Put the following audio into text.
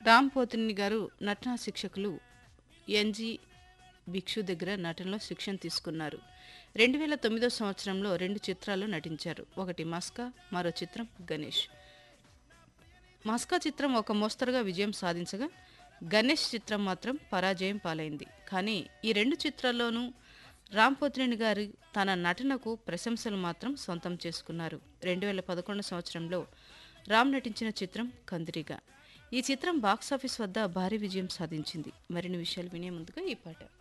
రామ్ పోతిని గారు నటనా శిక్షకులు ఎన్జి భిక్షు దగ్గర నటనలో శిక్షణ తీసుకున్నారు రెండు వేల తొమ్మిదో సంవత్సరంలో రెండు చిత్రాల్లో నటించారు ఒకటి మస్కా మరో చిత్రం గణేష్ మస్కా చిత్రం ఒక మోస్తరుగా విజయం సాధించగా గణేష్ చిత్రం మాత్రం పరాజయం పాలైంది కానీ ఈ రెండు చిత్రాల్లోనూ రామ్ పోతినేని గారు తన నటనకు ప్రశంసలు మాత్రం సొంతం చేసుకున్నారు రెండు వేల పదకొండు సంవత్సరంలో రామ్ నటించిన చిత్రం కందిరిగా ఈ చిత్రం బాక్సాఫీస్ వద్ద భారీ విజయం సాధించింది మరిన్ని విషయాలు వినే ముందుగా ఈ పాట